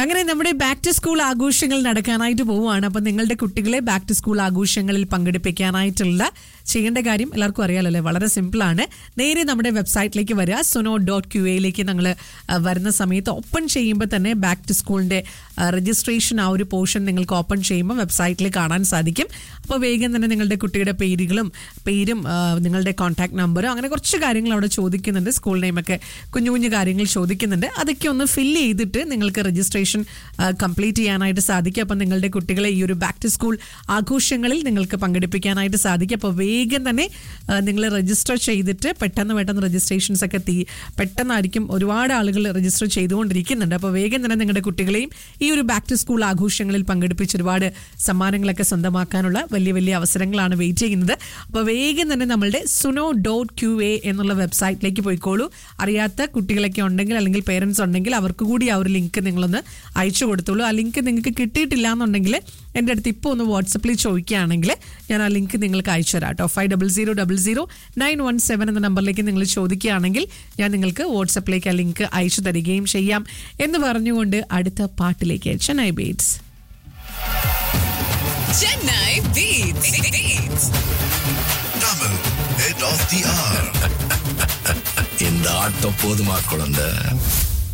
അങ്ങനെ നമ്മുടെ back to school ആഘോഷങ്ങൾ നടക്കാനായിട്ട് പോവുകയാണ് അപ്പം നിങ്ങളുടെ കുട്ടികളെ ബാക്ക് ടു സ്കൂൾ ആഘോഷങ്ങളിൽ പങ്കെടുപ്പിക്കാനായിട്ടുള്ള ചെയ്യേണ്ട കാര്യം എല്ലാവർക്കും അറിയാലോ അല്ലേ വളരെ സിമ്പിളാണ് നേരെ നമ്മുടെ വെബ്സൈറ്റിലേക്ക് വരിക സുനോ ഡോട്ട് ക്യു എയിലേക്ക് നിങ്ങൾ വരുന്ന സമയത്ത് ഓപ്പൺ ചെയ്യുമ്പോൾ തന്നെ ബാക്ക് ടു സ്കൂളിൻ്റെ രജിസ്ട്രേഷൻ ആ ഒരു പോർഷൻ നിങ്ങൾക്ക് ഓപ്പൺ ചെയ്യുമ്പോൾ വെബ്സൈറ്റിൽ കാണാൻ സാധിക്കും അപ്പോൾ വേഗം തന്നെ നിങ്ങളുടെ കുട്ടിയുടെ പേരുകളും പേരും ആ, നിങ്ങളുടെ കോൺടാക്ട് നമ്പറും അങ്ങനെ കുറച്ച് കാര്യങ്ങൾ അവിടെ ചോദിക്കുന്നുണ്ട് സ്കൂൾ നെയിമൊക്കെ കുഞ്ഞു കുഞ്ഞു കാര്യങ്ങൾ ചോദിക്കുന്നുണ്ട് അതൊക്കെ ഒന്ന് ഫില്ല് ചെയ്തിട്ട് നിങ്ങൾക്ക് രജിസ്ട്രേഷൻ കംപ്ലീറ്റ് ചെയ്യാനായിട്ട് സാധിക്കും അപ്പം നിങ്ങളുടെ കുട്ടികളെ ഈ ഒരു ബാക്ക് ടു സ്കൂൾ ആഘോഷങ്ങളിൽ നിങ്ങൾക്ക് പങ്കെടുപ്പിക്കാനായിട്ട് സാധിക്കും അപ്പോൾ വേഗം തന്നെ നിങ്ങൾ രജിസ്റ്റർ ചെയ്തിട്ട് പെട്ടെന്ന് പെട്ടെന്ന് രജിസ്ട്രേഷൻസ് ഒക്കെ തീ പെട്ടെന്നായിരിക്കും ഒരുപാട് ആളുകൾ രജിസ്റ്റർ ചെയ്തുകൊണ്ടിരിക്കുന്നുണ്ട് അപ്പോൾ വേഗം തന്നെ നിങ്ങളുടെ കുട്ടികളെയും ഈ ഒരു ബാക്ക് ടു സ്കൂൾ ആഘോഷങ്ങളിൽ പങ്കെടുപ്പിച്ച് ഒരുപാട് സമ്മാനങ്ങളൊക്കെ സ്വന്തമാക്കാനുള്ള വലിയ വലിയ അവസരങ്ങളാണ് വെയിറ്റ് ചെയ്യുന്നത് അപ്പോൾ വേഗം തന്നെ നമ്മളുടെ സുനോ ഡോട്ട് ക്യു എ എന്നുള്ള വെബ്സൈറ്റിലേക്ക് പോയിക്കോളൂ അറിയാത്ത കുട്ടികളൊക്കെ ഉണ്ടെങ്കിൽ അല്ലെങ്കിൽ പേരൻസ് ഉണ്ടെങ്കിൽ അവർക്ക് കൂടി ആ ഒരു ലിങ്ക് നിങ്ങളൊന്ന് അയച്ചു കൊടുത്തോളൂ ആ ലിങ്ക് നിങ്ങൾക്ക് കിട്ടിയിട്ടില്ല എന്നുണ്ടെങ്കിൽ എൻ്റെ അടുത്ത് ഇപ്പോൾ ഒന്ന് വാട്സപ്പിൽ ചോദിക്കുകയാണെങ്കിൽ ഞാൻ ആ ലിങ്ക് നിങ്ങൾക്ക് അയച്ചു തരാം കേട്ടോ five double zero double zero nine one seven എന്ന നമ്പറിലേക്ക് നിങ്ങൾ ചോദിക്കുകയാണെങ്കിൽ ഞാൻ നിങ്ങൾക്ക് വാട്സപ്പിലേക്ക് ആ ലിങ്ക് അയച്ചു തരികയും ചെയ്യാം എന്ന് പറഞ്ഞുകൊണ്ട് അടുത്ത പാട്ടിലേക്ക് Chennai beats Chennai Beats. Beats. Tamil, head of the hour. இந்த ஆட்டம் போதுமா குழந்தை